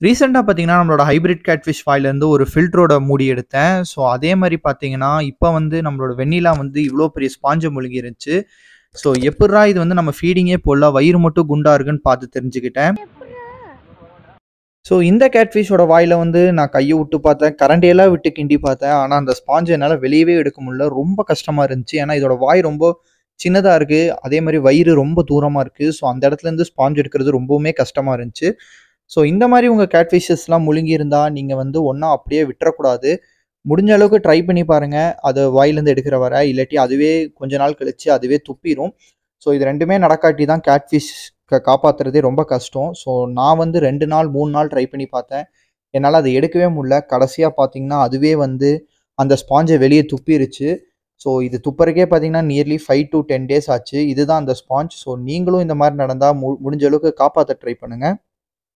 ரீசென்ட்டா பார்த்தீங்கன்னா, நம்மளோட ஹைபிரிட் கேட்ஃபிஷ் வாயிலேருந்து ஒரு ஃபில்டரோட மூடி எடுத்தேன். ஸோ, அதே மாரி பார்த்தீங்கன்னா, இப்ப வந்து நம்மளோட வெண்ணிலா வந்து இவ்ளோ பெரிய ஸ்பாஞ்ச முழுங்கி இருந்துச்சு. ஸோ, எப்புட்றா இது வந்து நம்ம ஃபீடிங்கே போடல, வயிறு மட்டும் குண்டா இருக்குன்னு பார்த்து தெரிஞ்சுக்கிட்டேன். ஸோ, இந்த கேட்ஃபிஷோட வாயில வந்து நான் கைய விட்டு பார்த்தேன். கரண்டியெல்லாம் விட்டு கிண்டி பார்த்தேன். ஆனா, அந்த ஸ்பாஞ்ச என்னால வெளியவே எடுக்க முடியல. ரொம்ப கஷ்டமா இருந்துச்சு. ஏன்னா, இதோட வாய் ரொம்ப சின்னதா இருக்கு. அதே மாரி வயிறு ரொம்ப தூரமா இருக்கு. ஸோ, அந்த இடத்துலேருந்து ஸ்பாஞ்ச் எடுக்கிறது ரொம்பவுமே கஷ்டமா இருந்துச்சு. ஸோ, இந்த மாரி உங்க கேட்ஃபிஷஸ்லாம் முழுங்கியிருந்தா, நீங்க வந்து ஒண்ணா அப்படியே விட்டுறக்கூடாது. முடிஞ்ச அளவுக்கு ட்ரை பண்ணி பாருங்க. அத வாயிலேருந்து எடுக்கிற வர. இல்லாட்டி அதுவே கொஞ்ச நாள் கழிச்சு அதுவே துப்பிரும். ஸோ, இது 2மே நடக்காட்டி தான் கேட்ஃபிஷ் க காப்பாத்துறதே ரொம்ப கஷ்டம். ஸோ, நான் வந்து 2 நாள், 3 நாள் ட்ரை பண்ணி பார்த்தேன். என்னால அத எடுக்கவே முடியல. கடைசியா பார்த்தீங்கன்னா, அதுவே வந்து அந்த ஸ்பாஞ்ச வெளிய துப்பிருச்சு. ஸோ, இது துப்புறதுக்கே பார்த்தீங்கன்னா, நியர்லி 5 டூ 10 டேஸ் ஆச்சு. இதுதான் அந்த ஸ்பாஞ்ச். ஸோ, நீங்களும் இந்த மாரி நடந்தா மு முடிஞ்ச அளவுக்கு காப்பாத்த ட்ரை பண்ணுங்க.